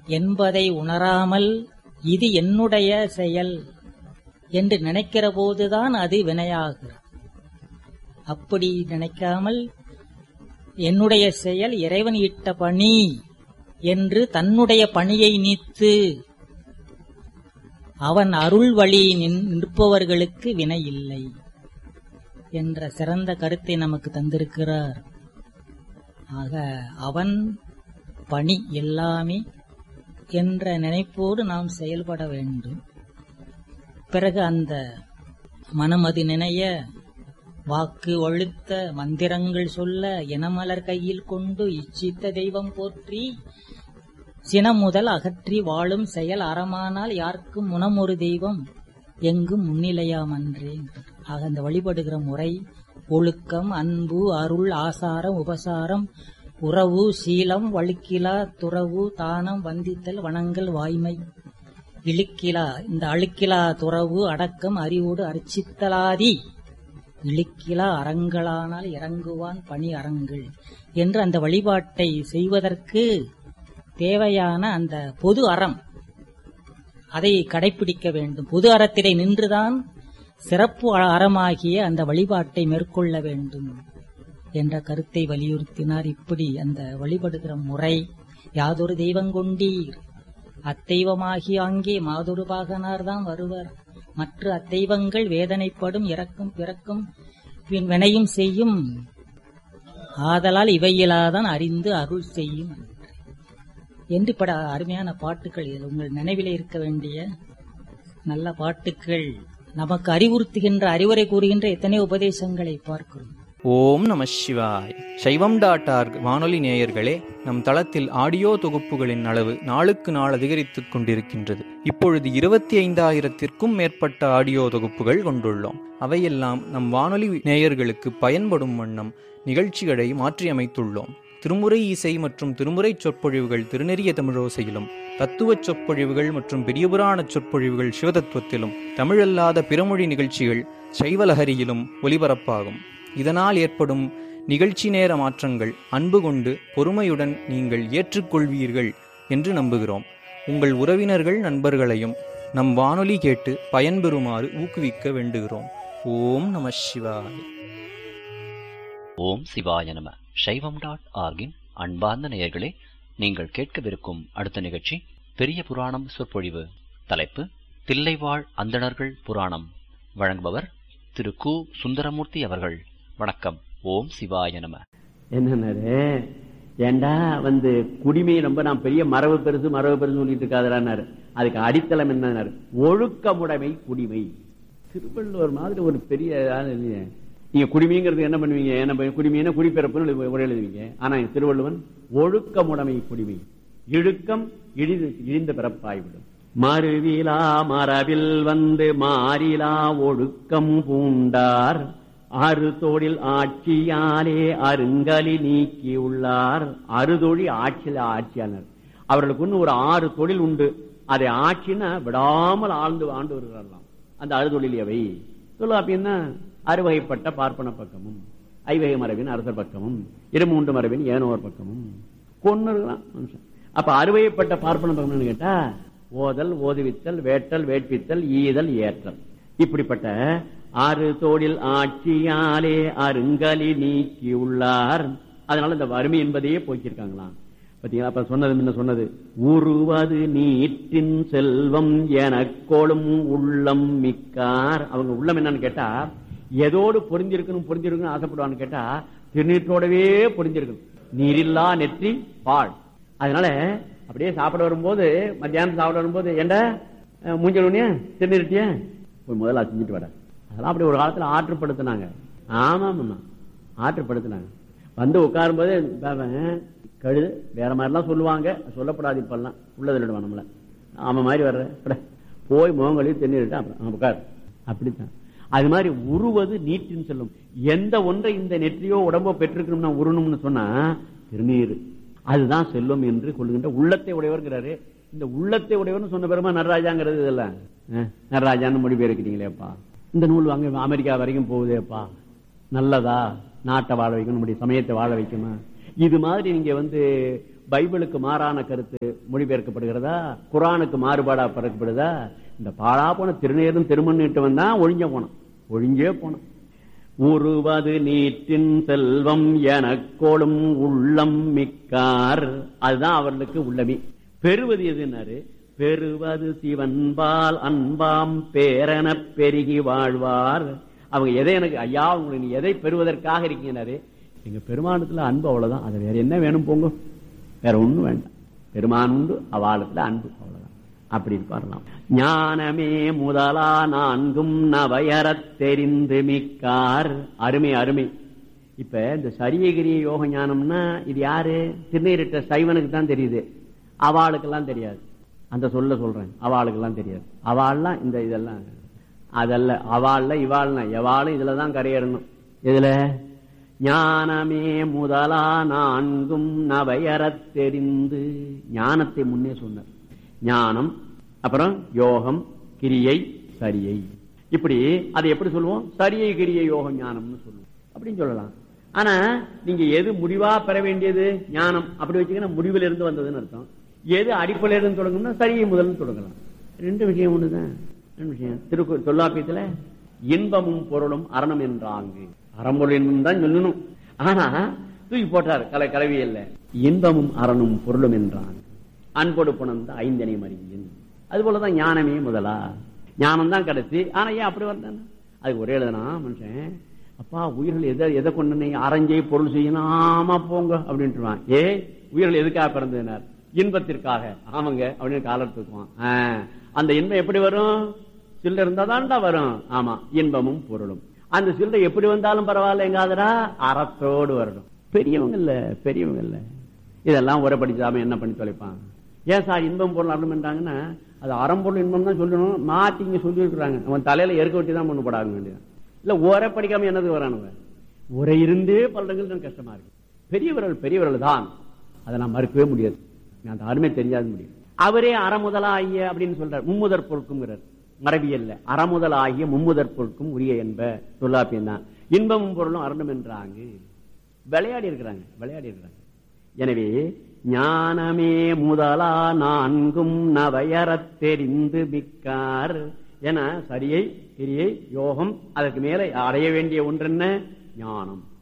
என்பதை உணராமல் இது என்னுடைய செயல் என்று நினைக்கிற போதுதான் அது வினையாகிறது அப்படி நினைக்காமல் என்னுடைய செயல் இறைவன் இட்ட பணி என்று தன்னுடைய பணியை நீத்து அவன் அருள் வழி நின்- நிற்பவர்களுக்கு வினை இல்லை என்ற சிறந்த கருத்தை நமக்கு தந்திருக்கிறார் ஆக அவன் பணி எல்லாமே என்ற நினைப்போடு நாம் செயல்பட வேண்டும் பிறகு அந்த மனம் அது நினைய வாக்கு ஒழுத்த மந்திரங்கள் சொல்ல இனமலர் கையில் கொண்டு இச்சித்த தெய்வம் போற்றி சினம் முதல் அகற்றி வாழும் செயல் அறமானால் யாருக்கும் முனமொரு தெய்வம் எங்கும் முன்னிலையாமன்றே ஆக அந்த வழிபடுகிற முறை ஒழுக்கம் அன்பு அருள் ஆசாரம் உபசாரம் உறவு சீலம் வழுக்கிலா துறவு தானம் வந்தித்தல் வணங்கல் வாய்மை இழுக்கிலா இந்த அழுக்கிலா துறவு அடக்கம் அறிவோடு அர்ச்சித்தலாதி இழுக்கிலா அறங்களானால் இறங்குவான் பணி அறங்கள் என்று அந்த வழிபாட்டை செய்வதற்கு தேவையான அந்த பொது அறம் அதை கடைபிடிக்க வேண்டும் பொது அறத்திலே நின்றுதான் சிறப்பு அறமாகிய அந்த வழிபாட்டை மேற்கொள்ள வேண்டும் என்ற கருத்தை வலியுறுத்தினார் இப்படி அந்த வழிபடுகிற முறை யாதொரு தெய்வங்கொண்டீர் அத்தெய்வமாகி அங்கே மாதொரு பாகனார் தான் வருவர் மற்ற அத்தெய்வங்கள் வேதனைப்படும் இறக்கும் பிறக்கும் பின் வினையும் செய்யும் ஆதலால் இவையிலாதான் அறிந்து அருள் செய்யும் என்று பட அருமையான பாட்டுகள் இது உங்கள் நினைவிலே இருக்க வேண்டிய நல்ல பாட்டுகள் நமக்கு அறிவுறுத்துகின்ற அறிவுரை கூறுகின்ற எத்தனை உபதேசங்களை பார்க்கிறோம் ஓம் நம சிவாய் சைவம் டாட் ஆர்க் வானொலி நேயர்களே நம் தளத்தில் ஆடியோ தொகுப்புகளின் அளவு நாளுக்கு நாள் அதிகரித்துக் கொண்டிருக்கின்றது இப்பொழுது இருபத்தி ஐந்தாயிரத்திற்கும் மேற்பட்ட ஆடியோ தொகுப்புகள் கொண்டுள்ளோம் அவையெல்லாம் நம் வானொலி நேயர்களுக்கு பயன்படும் வண்ணம் நிகழ்ச்சிகளை மாற்றியமைத்துள்ளோம் திருமுறை இசை மற்றும் திருமுறை சொற்பொழிவுகள் திருநெறிய தமிழோசையிலும் தத்துவச் சொற்பொழிவுகள் மற்றும் பெரியபுராண சொற்பொழிவுகள் சிவதத்துவத்திலும் தமிழல்லாத பிறமொழி நிகழ்ச்சிகள் சைவலஹரியிலும் ஒலிபரப்பாகும் இதனால் ஏற்படும் நிகழ்ச்சி நேர மாற்றங்கள் அன்பு கொண்டு பொறுமையுடன் நீங்கள் ஏற்றுக்கொள்வீர்கள் என்று நம்புகிறோம் உங்கள் உறவினர்கள் நண்பர்களையும் நம் வானொலி கேட்டு பயன்பெறுமாறு ஊக்குவிக்க வேண்டுகிறோம் ஓம் நம சிவாய் ஓம் சிவாய நம சைவம் டாட் ஆர்கின் அன்பார்ந்த நேயர்களே நீங்கள் கேட்கவிருக்கும் அடுத்த நிகழ்ச்சி பெரிய புராணம் சொற்பொழிவு தலைப்பு தில்லைவாழ் அந்தணர்கள் புராணம் வழங்குபவர் திரு கு சுந்தரமூர்த்தி அவர்கள் வணக்கம் ஓம் சிவாய நம என்னன்னாரு ஏண்டா வந்து குடிமை ரொம்ப நான் பெரிய மரபு பெருசு மரபு பெருசு சொல்லிட்டு இருக்காதாரு அதுக்கு அடித்தளம் என்னன்னாரு ஒழுக்கமுடைமை குடிமை திருவள்ளுவர் மாதிரி ஒரு பெரிய ஆள் இல்லையே. நீங்க குடிமைங்கிறது என்ன பண்ணுவீங்க என்ன பண்ணுவீங்க? குடிமைன்னா குடிப்பிறப்புன்னு எழுது- ஒரு எழுதுவீங்க ஆனா திருவள்ளுவன் ஒழுக்கமுடைமை குடிமை இழுக்கம் இழிது இழிந்த பிறப்பாய்விடும் மறுவிலா மரபில் வந்து மாறிலா ஒழுக்கம் பூண்டார் ஆறு தோழில் ஆட்சியாலே அருங்கலி நீக்கியுள்ளார் அறுதொழி ஆட்சியில ஆட்சியாளர் அவர்களுக்கு இன்னும் ஒரு ஆறு தொழில் உண்டு அதை ஆட்சின்னா விடாமல் ஆழ்ந்து ஆண்டு வருகிறார்களாம் அந்த அறுதொழில் எவை தொல்லாப்பின்னா அறுவகைப்பட்ட பார்ப்பன பக்கமும் ஐவகை மரபின் அரசர் பக்கமும் இருமூன்று மரபின் ஏனோர் பக்கமும் கொன்னு இருக்கலாம் மனுஷன் அப்ப அறுவைப்பட்ட பார்ப்பன பக்கம்னு கேட்டா ஓதல் ஓதுவித்தல் வேட்டல் வேட்பித்தல் ஈதல் ஏற்றல் இப்படிப்பட்ட ஆறு தோடில் ஆட்சியாலே அருங்கலி நீக்கியுள்ளார் அதனால இந்த வறுமை என்பதையே போக்கியிருக்காங்களாம் பாத்தீங்களா அப்ப சொன்னது என்ன சொன்னது உருவது நீட்டின் செல்வம் எனக்கோளும் உள்ளம் மிக்கார் அவங்க உள்ளம் என்னன்னு கேட்டா எதோடு பொருந்திருக்கணும் பொருந்திருக்கணும் ஆசைப்படுவான்னு கேட்டா திருநீற்றோடவே பொருந்திருக்கணும் நீரில்லா நெற்றி பால் அதனால அப்படியே சாப்பிட வரும்போது மத்தியானம் சாப்பிட வரும்போது ஏண்டா அஹ், மூஞ்சல் உடனே திருநீரட்டிய போய் முதல்ல செஞ்சுட்டு வர அதெல்லாம் அப்படி ஒரு காலத்துல ஆற்றுப்படுத்தினாங்க ஆமா ஆமா ஆற்றுப்படுத்தினாங்க வந்து உட்காரும் போது கழுது வேற மாதிரிலாம் சொல்லுவாங்க சொல்லப்படாது இப்பெல்லாம் உள்ளதில்டுவான் நம்மள ஆமா மாதிரி வர்ற அட, போய் முகங்களி தென்னிட்டு அப்புறம் உட்கார் அப்படித்தான் அது மாதிரி உருவது நீட்டின்னு சொல்லும் எந்த ஒன்றை இந்த நெற்றியோ உடம்போ பெற்றிருக்கணும்னா உருணும்னு சொன்னா திருநீர் அதுதான் செல்வம் என்று கொள்ளுகின்ற உள்ளத்தை உடையவர்ங்கிறாரு இந்த உள்ளத்தை உடையவர்னு சொன்ன பெருமா நடராஜாங்கிறது இதெல்லாம் அஹ், நடராஜான்னு மொழிபெயர்க்கிறீங்களேப்பா இந்த நூல் அங்க அமெரிக்கா வரைக்கும் போகுதேப்பா நல்லதா நாட்டை வாழ வைக்கணும் நம்முடைய சமயத்தை வாழ வைக்கணும் இது மாதிரி நீங்க வந்து பைபிளுக்கு மாறான கருத்து மொழிபெயர்க்கப்படுகிறதா குரானுக்கு மாறுபாடா பிறக்கப்படுதா இந்த பாழா போன திருநேரும் திருமண்ணிட்டு வந்தா ஒழிஞ்ச போனோம் ஒழிஞ்சே போனோம் உருவது நீற்றின் செல்வம் எனக்கோளும் உள்ளம் மிக்கார் அதுதான் அவர்களுக்கு உள்ளமே பெறுவது எதுனாரு பெறுவது சிவன்பால் அன்பாம் பேரனப் பெருகி வாழ்வார் அவங்க எதை எனக்கு ஐயா உங்களுக்கு நீ எதை பெறுவதற்காக இருக்கீங்கன்னாரு எங்க பெருமானத்துல அன்பு அவ்வளவுதான் அது வேற என்ன வேணும் போங்க வேற ஒண்ணும் வேண்டாம் பெருமான் உண்டு அவாளத்துல அன்பு அவ்வளவுதான் அப்படி இருப்பாரலாம் ஞானமே முதலா நான்கும் நவயரத் தெரிந்து மிக்கார் அருமை அருமை இப்ப இந்த சரியகிரிய யோக ஞானம்னா இது யாரு திருநீரிட்ட சைவனுக்கு தான் தெரியுது அவாளுக்கெல்லாம் தெரியாது அந்த சொல்ல சொல்றேன் அவாளுக்கெல்லாம் தெரியாது அவாள்லாம் இந்த இதெல்லாம் அதல்ல அவாள்ல இவாள்னா எவாளும் இதுலதான் கரையேறணும் இதுல ஞானமே முதலா நான்கும் நவையறத் தெரிந்து ஞானத்தை முன்னே சொன்னார் ஞானம் அப்புறம் யோகம் கிரியை சரியை இப்படி அதை எப்படி சொல்லுவோம் சரியை கிரியை யோகம் ஞானம்னு சொல்லுவோம் அப்படின்னு சொல்லலாம் ஆனா நீங்க எது முடிவா பெற வேண்டியது ஞானம் அப்படி வச்சீங்கன்னா முடிவில் இருந்து வந்ததுன்னு அர்த்தம் எது அடிப்படையில இருந்து தொடங்கணும்னா சரியை முதல்ல தொடங்கலாம் ரெண்டு விஷயம் ஒண்ணுதான் ரெண்டு விஷயம் திருக்கு தொல்லாப்பியத்துல இன்பமும் பொருளும் அரணம் என்றாங்கு அறம்பொருள் இன்பம் தான் சொல்லணும் ஆனா தூக்கி போட்டார் கலை கலவியல்ல இன்பமும் அரணும் பொருளும் என்றான் அன்பொடு புணர்ந்த ஐந்தனை மறியின் அது போலதான் ஞானமே முதலா ஞானம் தான் கடைசி ஆனா ஏன் அப்படி வந்தானே அதுக்கு ஒரே எழுதுனா மனுஷன் அப்பா உயிர்கள் எதை எதை கொண்டு அரைஞ்சை பொருள் செய்யணும் ஆமா போங்க அப்படின்ட்டுருவான் ஏ உயிர்கள் எதுக்காக பிறந்ததுனார் இன்பத்திற்காக ஆமாங்க அப்படின்னு காலர் தூக்குவான் ஆஹ், அந்த இன்பம் எப்படி வரும் சில்லறை இருந்தா தான்டா வரும் ஆமா இன்பமும் பொருளும் அந்த சில்லறை எப்படி வந்தாலும் பரவாயில்ல எங்காதரா அறத்தோடு வரணும் பெரியவங்க இல்ல பெரியவங்க இல்ல இதெல்லாம் உரை படிச்சாம என்ன பண்ணி தொலைப்பான் ஏன் சார் இன்பம் பொருள் அருள் என்றாங்கன்னா அது அறம்பொருள் இன்பம் தான் சொல்லணும் மாத்தி இங்க சொல்லி இருக்கிறாங்க அவன் தலையில எருக்க வெட்டி தான் பண்ணு போடாங்க வேண்டியது இல்ல உரை படிக்காம என்னது வரானுவ உரை இருந்தே பல்லங்கள் தான் கஷ்டமா இருக்கு பெரியவர்கள் பெரியவர்கள் தான் அதை நான் மறுக்கவே முடியாது அந்த அருமை தெரியாது முடியும் அவரே அறமுதலாகிய அப்படின்னு சொல்றார் மும்முதற் பொருட்குங்கிறார் மரபியல்ல அறமுதலாகிய மும்முதற் பொருட்கும் உரிய என்ப தொல்லாப்பியம் தான் இன்பமும் பொருளும் அருணும் என்றாங்க விளையாடி இருக்கிறாங்க விளையாடி இருக்கிறாங்க எனவே ஞானமே முதலா நான்கும் நவயரத் தெரிந்து மிக்கார் என சரியை கிரியை யோகம் அதற்கு மேல அடைய வேண்டிய ஒன்று என்ன ஞானம்